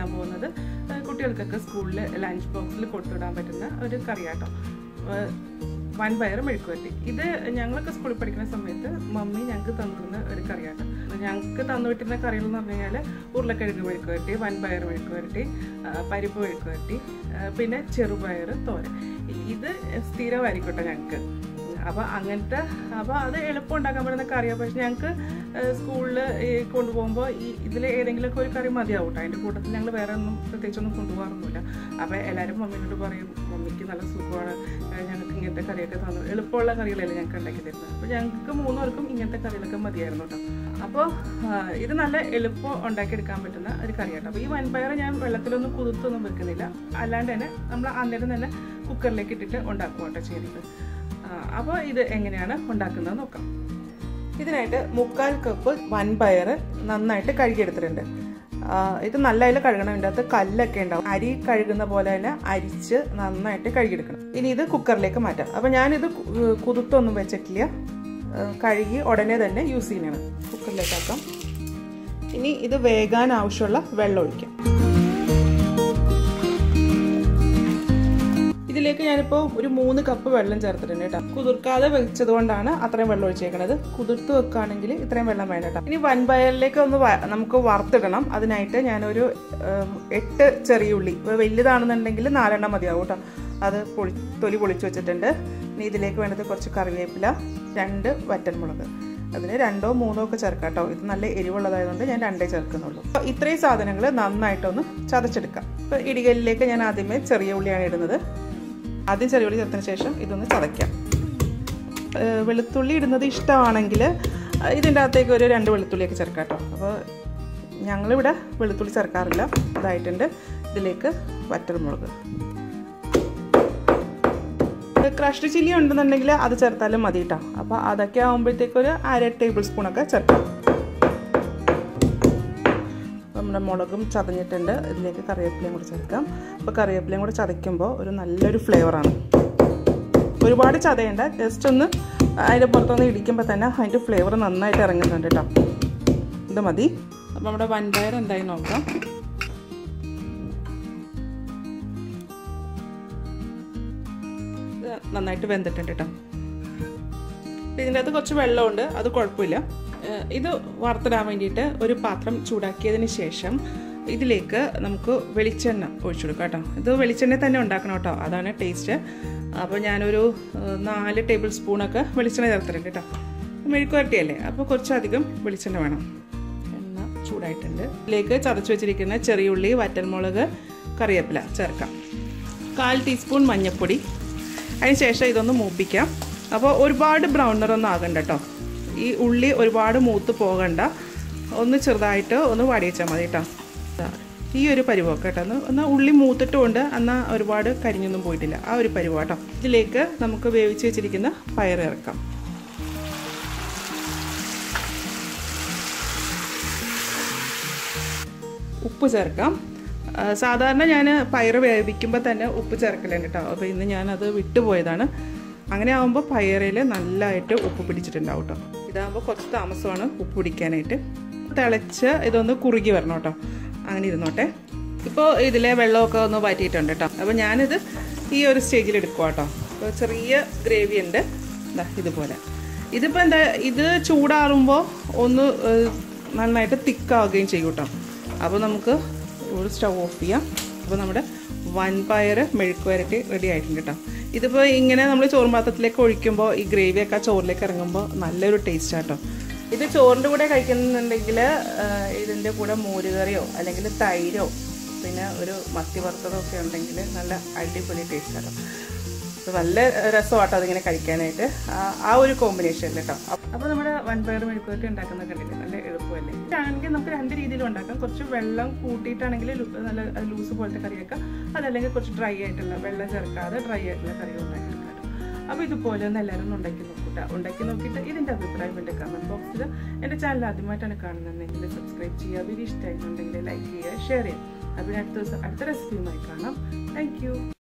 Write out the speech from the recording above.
ചെയ്യാൻ പോകുന്നത് ആ, കുട്ടികൾക്കൊക്കെ സ്കൂളിൽ ലഞ്ച് ബോക്സിൽ കൊടുത്തുവിടാൻ പറ്റുന്ന ഒരു കറിയാട്ടോ ആ, വൻപയർ മെഴുക്കുവരട്ടി ഇത് ഞങ്ങളൊക്കെ സ്കൂളിൽ പഠിക്കുന്ന സമയത്ത് മമ്മി ഞങ്ങൾക്ക് തന്നിരുന്ന ഒരു കറിയാട്ടോ ഞങ്ങൾക്ക് തന്നുവിട്ടിരുന്ന കറികൾ എന്ന് പറഞ്ഞു കഴിഞ്ഞാൽ ഉരുളക്കിഴങ്ങ് മെഴുക്കുവരട്ടി വൻപയർ മെഴുക്കുവരട്ടി ആ, പരിപ്പ് മെഴുക്കുവരട്ടി ആ, പിന്നെ ചെറുപയർ തോരൻ ഇത് സ്ഥിരമായിരിക്കട്ടെ ഞങ്ങൾക്ക് അപ്പോൾ അങ്ങനത്തെ അപ്പോൾ അത് എളുപ്പം ഉണ്ടാക്കാൻ പറ്റുന്ന കറിയാണ് പക്ഷെ ഞങ്ങൾക്ക് സ്കൂളിൽ കൊണ്ടുപോകുമ്പോൾ ഈ ഇതിൽ ഏതെങ്കിലുമൊക്കെ ഒരു കറി മതിയാവും കേട്ടോ അതിൻ്റെ കൂട്ടത്തിൽ ഞങ്ങൾ വേറെ ഒന്നും പ്രത്യേകിച്ചൊന്നും കൊണ്ടുപോകാറൊന്നുമില്ല അപ്പോൾ എല്ലാവരും മമ്മീനോട് പറയും മമ്മിക്ക് നല്ല സുഖമാണ് ഏഹ് ഞങ്ങൾക്ക് ഇങ്ങനത്തെ കറിയൊക്കെ തന്നു എളുപ്പമുള്ള കറികളല്ലേ ഞങ്ങൾക്ക് ഉണ്ടാക്കി തരുന്നത് അപ്പോൾ ഞങ്ങൾക്ക് മൂന്നുപേർക്കും ഇങ്ങനത്തെ കറികളൊക്കെ മതിയായിരുന്നു കേട്ടോ അപ്പോൾ ഇത് നല്ല എളുപ്പം ഉണ്ടാക്കിയെടുക്കാൻ പറ്റുന്ന ഒരു കറിയാട്ടോ അപ്പോൾ ഈ വൻപയർ ഞാൻ വെള്ളത്തിലൊന്നും കുതിർത്തൊന്നും വെക്കുന്നില്ല അല്ലാണ്ട് തന്നെ നമ്മൾ അന്നേരം തന്നെ കുക്കറിലേക്ക് ഇട്ടിട്ട് ഉണ്ടാക്കും കേട്ടോ ചെയ്യുന്നത് അപ്പോൾ ഇത് എങ്ങനെയാണ് ഉണ്ടാക്കുന്നത് നോക്കാം ഇതിനായിട്ട് മുക്കാൽ കപ്പ് വൻപയർ നന്നായിട്ട് കഴുകിയെടുത്തിട്ടുണ്ട് ആ, ഇത് നല്ല അതിൽ കഴുകണം ഇതിൻ്റെ അകത്ത് കല്ലൊക്കെ ഉണ്ടാവും അരി കഴുകുന്ന പോലെ തന്നെ അരിച്ച് നന്നായിട്ട് കഴുകിയെടുക്കണം ഇനി ഇത് കുക്കറിലേക്ക് മാറ്റാം അപ്പം ഞാനിത് കു- കുതിർത്തൊന്നും വെച്ചിട്ടില്ല ആ, കഴുകി ഉടനെ തന്നെ യൂസ് ചെയ്യണം കുക്കറിലേക്ക് ആക്കാം ഇനി ഇത് വേകാൻ ആവശ്യമുള്ള വെള്ളം ഒഴിക്കാം ഇതിലേക്ക് ഞാനിപ്പോൾ ഒരു മൂന്ന് കപ്പ് വെള്ളം ചേർത്തിട്ടുണ്ട് കേട്ടോ കുതിർക്കാതെ വെച്ചത് കൊണ്ടാണ് അത്രയും വെള്ളം ഒഴിച്ചേക്കണത് കുതിർത്ത് വെക്കുകയാണെങ്കിൽ ഇത്രയും വെള്ളം വേണം കേട്ടോ ഇനി വൻപയറിലേക്ക് ഒന്ന് വ- നമുക്ക് വറുത്തിടണം അതിനായിട്ട് ഞാനൊരു ഏം, എട്ട് ചെറിയ ഉള്ളി ഇപ്പോൾ വലുതാണെന്നുണ്ടെങ്കിൽ നാലെണ്ണം മതിയാവും കേട്ടോ അത് പൊളി തൊലി പൊളിച്ച് വെച്ചിട്ടുണ്ട് ഇനി ഇതിലേക്ക് വേണ്ടത് കുറച്ച് കറിവേപ്പില രണ്ട് വറ്റൻമുളക് അതിന് രണ്ടോ മൂന്നോ ഒക്കെ ചേർക്കാം കേട്ടോ ഇത് നല്ല എരിവുള്ളതായതുകൊണ്ട് ഞാൻ രണ്ടേ ചേർക്കുന്നുള്ളൂ അപ്പോൾ ഇത്രയും സാധനങ്ങൾ നന്നായിട്ടൊന്ന് ചതച്ചെടുക്കാം ഇപ്പോൾ ഇടികല്ലിലേക്ക് ഞാൻ ആദ്യമേ ചെറിയ ഉള്ളിയാണ് ഇടുന്നത് ആദ്യം ചെറിയ ഉള്ളി ചേർത്തതിന് ശേഷം ഇതൊന്ന് ചതയ്ക്കാം ഏഹ് വെളുത്തുള്ളി ഇടുന്നത് ഇഷ്ടമാണെങ്കിൽ ഇതിൻ്റെ അകത്തേക്ക് ഒരു രണ്ട് വെളുത്തുള്ളിയൊക്കെ ചേർക്കാം കേട്ടോ അപ്പോൾ ഞങ്ങളിവിടെ വെളുത്തുള്ളി ചേർക്കാറില്ല അതായിട്ടുണ്ട് ഇതിലേക്ക് വറ്റൽമുളക് ക്രഷ്ഡ് ചില്ലി ഉണ്ടെന്നുണ്ടെങ്കിൽ അത് ചേർത്താലും മതി കേട്ടോ അപ്പോൾ അതൊക്കെ ആകുമ്പോഴത്തേക്ക് ഒരു അര ടേബിൾ സ്പൂണൊക്കെ ചേർക്കാം നമ്മുടെ മുളകും ചതഞ്ഞിട്ടുണ്ട് ഇതിലേക്ക് കറിവേപ്പിലയും കൂടി ചേർക്കാം അപ്പോൾ കറിവേപ്പിലയും കൂടി ചതയ്ക്കുമ്പോൾ ഒരു നല്ലൊരു ഫ്ലേവറാണ് ഒരുപാട് ചതയണ്ട ജസ്റ്റ് ഒന്ന് അതിൻ്റെ പുറത്തൊന്ന് ഇടിക്കുമ്പോൾ തന്നെ അതിൻ്റെ ഫ്ലേവർ നന്നായിട്ട് ഇറങ്ങുന്നുണ്ട് കേട്ടോ ഇത് മതി അപ്പോൾ നമ്മുടെ വൻപയർ എന്തായി നോക്കാം ഇത് നന്നായിട്ട് വെന്തിട്ടുണ്ട് കേട്ടോ ഇതിൻ്റെ അകത്ത് കുറച്ച് വെള്ളമുണ്ട് അത് കുഴപ്പമില്ല ഏഹ് ഇത് വറുത്തിടാൻ വേണ്ടിയിട്ട് ഒരു പാത്രം ചൂടാക്കിയതിന് ശേഷം ഇതിലേക്ക് നമുക്ക് വെളിച്ചെണ്ണ ഒഴിച്ചു കൊടുക്കാം കേട്ടോ ഇത് വെളിച്ചെണ്ണ തന്നെ ഉണ്ടാക്കണം കേട്ടോ അതാണ് ടേസ്റ്റ് അപ്പോൾ ഞാനൊരു ഏഹ് നാല് ടേബിൾ സ്പൂണൊക്കെ വെളിച്ചെണ്ണ ചേർത്തിട്ടുണ്ട് കേട്ടോ മെഴുക്കുവരട്ടിയല്ലേ അപ്പോൾ കുറച്ചധികം വെളിച്ചെണ്ണ വേണം എണ്ണ ചൂടായിട്ടുണ്ട് ഇതിലേക്ക് ചതച്ച് വെച്ചിരിക്കുന്ന ചെറിയുള്ളി വറ്റൽമുളക് കറിവേപ്പില ചേർക്കാം കാൽ ടീസ്പൂൺ മഞ്ഞൾപ്പൊടി അതിന് ശേഷം ഇതൊന്ന് മൂപ്പിക്കാം അപ്പോൾ ഒരുപാട് ബ്രൗൺ നിറമൊന്നും ആകണ്ട കേട്ടോ ഈ ഉള്ളി ഒരുപാട് മൂത്ത് പോകണ്ട ഒന്ന് ചെറുതായിട്ട് ഒന്ന് വാടിയച്ചാൽ മതി കേട്ടോ ദാ, ഈ ഒരു പരുവമൊക്കെ കേട്ടോ ഒന്ന് എന്നാൽ ഉള്ളി മൂത്തിട്ടുമുണ്ട് എന്നാൽ ഒരുപാട് കരിഞ്ഞൊന്നും പോയിട്ടില്ല ആ ഒരു പരുവ കേട്ടോ ഇതിലേക്ക് നമുക്ക് വേവിച്ച് വെച്ചിരിക്കുന്ന പയർ ഇറക്കാം ഉപ്പ് ചേർക്കാം ആ, സാധാരണ ഞാൻ പയർ വേവിക്കുമ്പോൾ തന്നെ ഉപ്പ് ചേർക്കലുണ്ട് കേട്ടോ അപ്പോൾ ഇന്ന് ഞാനത് വിട്ടുപോയതാണ് അങ്ങനെ ആകുമ്പോൾ പയറിൽ നല്ലതായിട്ട് ഉപ്പ് പിടിച്ചിട്ടുണ്ടാവും കേട്ടോ ഇതാകുമ്പോൾ കുറച്ച് താമസമാണ് ഉപ്പ് പിടിക്കാനായിട്ട് തിളച്ച് ഇതൊന്ന് കുറുകി വരണം കേട്ടോ അങ്ങനെ ഇരുന്നോട്ടെ ഇപ്പോൾ ഇതിലെ വെള്ളമൊക്കെ ഒന്ന് വറ്റിയിട്ടുണ്ട് കേട്ടോ അപ്പോൾ ഞാനിത് ഈ ഒരു സ്റ്റേജിൽ എടുക്കുക കേട്ടോ അപ്പോൾ ചെറിയ ഗ്രേവി ഉണ്ട് ഇതാ ഇതുപോലെ ഇതിപ്പോൾ എന്താ ഇത് ചൂടാറുമ്പോൾ ഒന്ന് ഏഹ്, നന്നായിട്ട് തിക്കാവുകയും ചെയ്യും കേട്ടോ അപ്പോൾ നമുക്ക് ഒരു സ്റ്റവ് ഓഫ് ചെയ്യാം അപ്പോൾ നമ്മുടെ വൻപയർ മെഴുക്ക് വരട്ടി റെഡി ആയിട്ടുണ്ട് കേട്ടോ ഇതിപ്പോൾ ഇങ്ങനെ നമ്മൾ ചോറും പാത്രത്തിലേക്ക് ഒഴിക്കുമ്പോൾ ഈ ഗ്രേവിയൊക്കെ ചോറിലേക്ക് ഇറങ്ങുമ്പോൾ നല്ലൊരു ടേസ്റ്റ് ആട്ടോ ഇത് ചോറിൻ്റെ കൂടെ കഴിക്കുന്നുണ്ടെങ്കിൽ ഇതിൻ്റെ കൂടെ മോരുകറിയോ അല്ലെങ്കിൽ തൈരോ പിന്നെ ഒരു മത്തി വറുത്തതോ ഒക്കെ ഉണ്ടെങ്കിൽ നല്ല അടിപൊളി ടേസ്റ്റ് ആട്ടോ ഇത് നല്ല രസമാട്ടോ അതിങ്ങനെ കഴിക്കാനായിട്ട് ആ- ആ ഒരു കോമ്പിനേഷനിൽ കേട്ടോ അപ്പോൾ നമ്മുടെ വൻപയർ മെഴുക്കുവരട്ടി ഉണ്ടാക്കുന്ന കണ്ടില്ലേ നല്ല എളുപ്പമല്ലേ ഇതാണെങ്കിൽ നമുക്ക് രണ്ട് രീതിയിലും ഉണ്ടാക്കാം കുറച്ച് വെള്ളം കൂട്ടിയിട്ടാണെങ്കിൽ ലു- നല്ല ലൂസ് പോലത്തെ കറിയൊക്കെ അതല്ലെങ്കിൽ കുറച്ച് ഡ്രൈ ആയിട്ടുള്ള വെള്ളം ചേർക്കാതെ ഡ്രൈ ആയിട്ടുള്ള കറി ഉണ്ടാക്കിയെടുക്കാം അപ്പോൾ ഇതുപോലെ ഒന്ന് എല്ലാവരും ഒന്ന് ഉണ്ടാക്കി നോക്കൂട്ടാ ഉണ്ടാക്കി നോക്കിയിട്ട് ഇതിൻ്റെ അഭിപ്രായം എൻ്റെ കമൻറ്റ് ബോക്സിൽ എൻ്റെ ചാനൽ ആദ്യമായിട്ടാണ് കാണുന്നതെങ്കിൽ സബ്സ്ക്രൈബ് ചെയ്യുക വീഡിയോ ഇഷ്ടമായിട്ടുണ്ടെങ്കിൽ ലൈക്ക് ചെയ്യുക ഷെയർ ചെയ്യുക അപ്പോൾ ഞാൻ അടുത്ത ദിവസം അടുത്ത റെസിപ്പിയുമായി കാണാം താങ്ക്